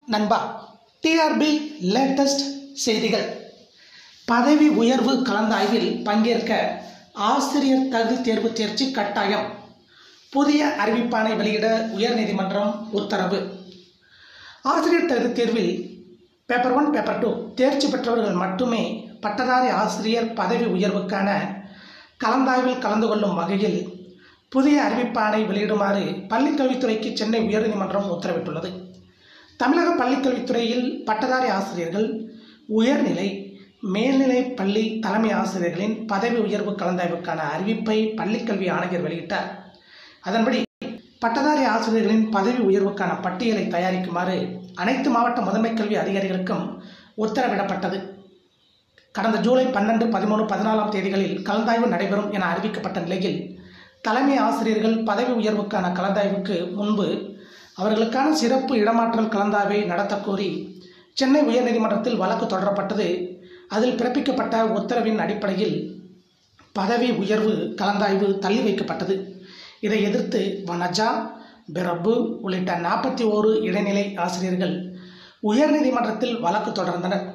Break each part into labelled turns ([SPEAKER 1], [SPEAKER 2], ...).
[SPEAKER 1] நண்பா TRP latest செய்திகள் பதவி உயர்வு கலந்தாய்வில் பங்கேற்க ஆசிரியர் தகுதி தேர்வு தேர்ச்சி கட்டாயம் புதிய அறிவிப்பானை வெளியிட உயர்நீதிமன்றம் உத்தரவு ஆசிரியர் தகுதி தேர்வில் பேப்பர் ஒன் பேப்பர் டூ தேர்ச்சி பெற்றவர்கள் மட்டுமே பட்டதாரி ஆசிரியர் பதவி உயர்வுக்கான கலந்தாய்வில் கலந்து கொள்ளும் வகையில் புதிய அறிவிப்பானை வெளியிடுமாறு பள்ளிக்கல்வித்துறைக்கு சென்னை உயர்நீதிமன்றம் உத்தரவிட்டுள்ளது தமிழக பள்ளிக்கல்வித்துறையில் பட்டதாரி ஆசிரியர்கள் உயர்நிலை மேல்நிலை பள்ளி தலைமை ஆசிரியர்களின் பதவி உயர்வு கலந்தாய்வுக்கான அறிவிப்பை பள்ளிக்கல்வி ஆணையர் வெளியிட்டார் அதன்படி பட்டதாரி ஆசிரியர்களின் பதவி உயர்வுக்கான பட்டியலை தயாரிக்குமாறு அனைத்து மாவட்ட முதன்மை கல்வி அதிகாரிகளுக்கும் உத்தரவிடப்பட்டது கடந்த ஜூலை பன்னெண்டு பதிமூணு பதினாலாம் தேதிகளில் கலந்தாய்வு நடைபெறும் என அறிவிக்கப்பட்ட நிலையில் தலைமை ஆசிரியர்கள் பதவி உயர்வுக்கான கலந்தாய்வுக்கு முன்பு அவர்களுக்கான சிறப்பு இடமாற்றல் கலந்தாய்வை நடத்தக் கோரி சென்னை உயர்நீதிமன்றத்தில் வழக்கு தொடரப்பட்டது அதில் பிறப்பிக்கப்பட்ட உத்தரவின் அடிப்படையில் பதவி உயர்வு கலந்தாய்வு தள்ளி வைக்கப்பட்டது இதை எதிர்த்து வனஜா பிரபு உள்ளிட்ட நாற்பத்தி ஓரு இடைநிலை ஆசிரியர்கள் உயர்நீதிமன்றத்தில் வழக்கு தொடர்ந்தனர்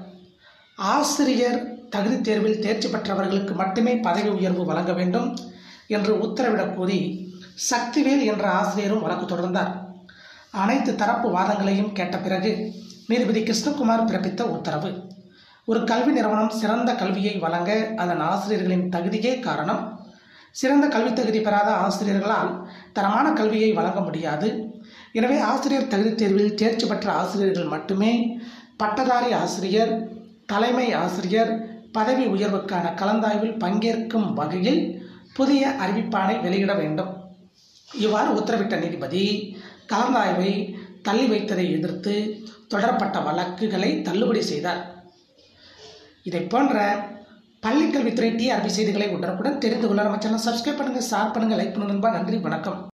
[SPEAKER 1] ஆசிரியர் தகுதி தேர்வில் தேர்ச்சி பெற்றவர்களுக்கு மட்டுமே பதவி உயர்வு வழங்க வேண்டும் என்று உத்தரவிடக் கோரி சக்திவேல் என்ற ஆசிரியரும் வழக்கு தொடர்ந்தார் அனைத்து தரப்பு வாதங்களையும் கேட்ட பிறகு நீதிபதி கிருஷ்ணகுமார் பிறப்பித்த உத்தரவு ஒரு கல்வி நிறுவனம் சிறந்த கல்வியை வழங்க அதன் ஆசிரியர்களின் தகுதியே காரணம் சிறந்த கல்வி தகுதி பெறாத ஆசிரியர்களால் தரமான கல்வியை வழங்க முடியாது எனவே ஆசிரியர் தகுதி தேர்வில் தேர்ச்சி பெற்ற ஆசிரியர்கள் மட்டுமே பட்டதாரி ஆசிரியர் தலைமை ஆசிரியர் பதவி உயர்வுக்கான கலந்தாய்வில் பங்கேற்கும் வகையில் புதிய அறிவிப்பானை வெளியிட வேண்டும் இவ்வாறு உத்தரவிட்ட நீதிபதி கலந்தாய்வை தள்ளி வைத்ததை எதிர்த்து தொடரப்பட்ட வழக்குகளை தள்ளுபடி செய்தார் இதை போன்ற பள்ளிக்கல்வித்துறை டிஆர்பி செய்திகளை உடனுக்குடன் தெரிந்து கொள்ள நம்ம சேனல் சப்ஸ்கிரைப் பண்ணுங்கள் ஷேர் பண்ணுங்கள் லைக் பண்ணுங்க நண்பா நன்றி வணக்கம்